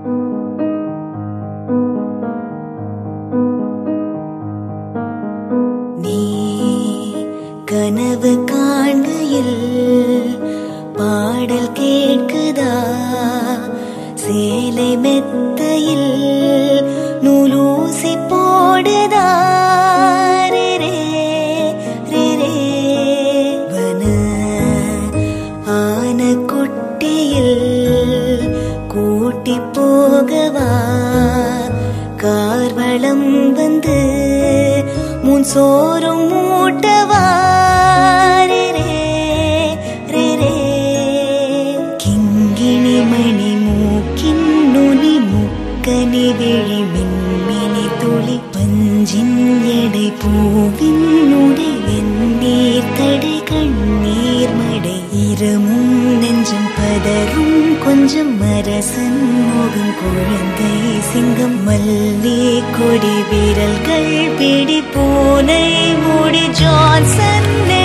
நீ கனவு காண்கையில் பாடல் கேட்குதா சேலை மெத்தையில் நூலூசி போடுதா ரே ரே, ரே ரே. வன ஆன குட்டியில் கூட்டி போகவா கார்வளம் வந்து முன் சோறும் மூட்டவா ரே ரே, ரே ரே. கிங்கிணி மணி மூக்கின் நுனி முக்கனி விழி மின்மினி துளி பஞ்சின் எடை பூவின் நுடை வெந்நீர் தடை கண்ணீர் மடை இரமும் நெஞ்சம் பதரும் கொஞ்சம் அரசன் முகம் குழந்தை சிங்கம் மல்லி கொடி வீரல்கள் பிடி பூனை மூடி ஜான்சன்